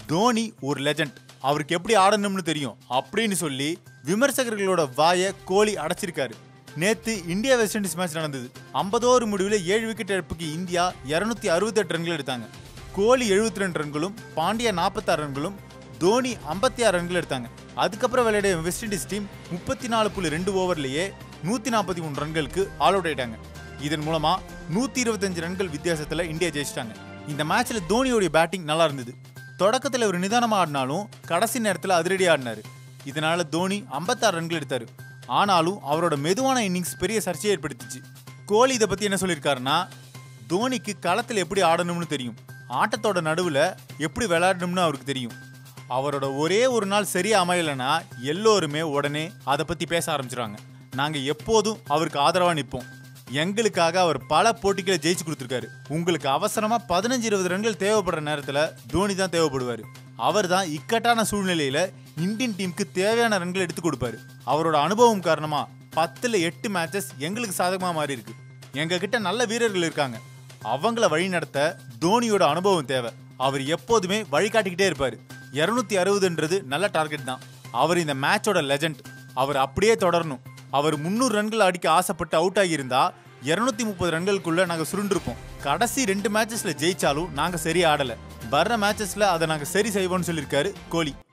தோனி ஒரு லெஜண்ட் அவருக்கு எப்படி ஆடணும்னு தெரியும் அப்படின்னு சொல்லி விமர்சகர்களோட வாயை கோலி அடைச்சிருக்காரு நேத்து இந்தியா வெஸ்ட் இண்டீஸ் மேட்ச் நடந்தது 50 ஓவர் முடிவில் ஏழு விக்கெட் இழப்புக்கு இந்தியா 268 அறுபத்தெட்டு ரன்கள் எடுத்தாங்க கோலி 72 ரெண்டு ரன்களும் பாண்டியா 46 ரன்களும் தோனி 56 ரன்கள் எடுத்தாங்க அதுக்கப்புறம் விளையாடிய வெஸ்ட் இண்டீஸ் டீம் முப்பத்தி நாலு புள்ளி ரெண்டு ஓவர்லேயே நூற்றி நாற்பத்தி மூணு ரன்களுக்கு ஆல் அவுட் ஆயிட்டாங்க இதன் மூலமா நூற்றி இருபத்தஞ்சு ரன்கள் வித்தியாசத்தில் இந்தியா ஜெயிச்சிட்டாங்க இந்த மேட்ச்ல தோனியோடைய பேட்டிங் நல்லா இருந்தது தொடக்கத்தில் ஒரு நிதானமாக ஆடினாலும் கடைசி நேரத்தில் அதிரடி ஆடினாரு இதனால தோனி 56 ரன்கள் எடுத்தாரு ஆனாலும் அவரோட மெதுவான இன்னிங்ஸ் பெரிய சர்ச்சையை ஏற்படுத்திச்சு கோலி இதை பற்றி என்ன சொல்லியிருக்காருன்னா தோனிக்கு களத்தில் எப்படி ஆடணும்னு தெரியும் ஆட்டத்தோட நடுவில் எப்படி விளையாடணும்னு அவருக்கு தெரியும் அவரோட ஒரே ஒரு நாள் சரியா அமையலைன்னா எல்லோருமே உடனே அதை பற்றி பேச ஆரம்பிச்சிடுவாங்க நாங்கள் எப்போதும் அவருக்கு ஆதரவாக நிற்போம் எங்களுக்காக அவர் பல போட்டிகளை ஜெயிச்சு கொடுத்துருக்காரு உங்களுக்கு அவசரமா பதினஞ்சு இருபது ரன்கள் தேவைப்படுற நேரத்துல தோனி தான் தேவைப்படுவாரு அவர் தான் இக்கட்டான சூழ்நிலையில இந்தியன் டீமுக்கு தேவையான ரன்கள் எடுத்து கொடுப்பாரு அவரோட அனுபவம் காரணமா பத்துல எட்டு மேட்சஸ் எங்களுக்கு சாதகமா மாறி இருக்கு எங்க கிட்ட நல்ல வீரர்கள் இருக்காங்க அவங்கள வழி நடத்த தோனியோட அனுபவம் தேவை அவர் எப்போதுமே வழிகாட்டிக்கிட்டே இருப்பாரு இருநூத்தி அறுபதுன்றது நல்ல டார்கெட் தான் அவர் இந்த மேட்சோட லெஜண்ட் அவர் அப்படியே தொடரணும் அவர் முந்நூறு ரன்கள் அடிக்க ஆசைப்பட்டு அவுட் ஆகியிருந்தா இருநூத்தி முப்பது ரன்களுக்குள்ள நாங்க சுருண்டிருப்போம் கடைசி ரெண்டு மேட்சஸ்ல ஜெயிச்சாலும் நாங்க சரி ஆடல வர்ற மேட்சஸ்ல அதை நாங்க சரி செய்வோம்னு சொல்லியிருக்காரு கோலி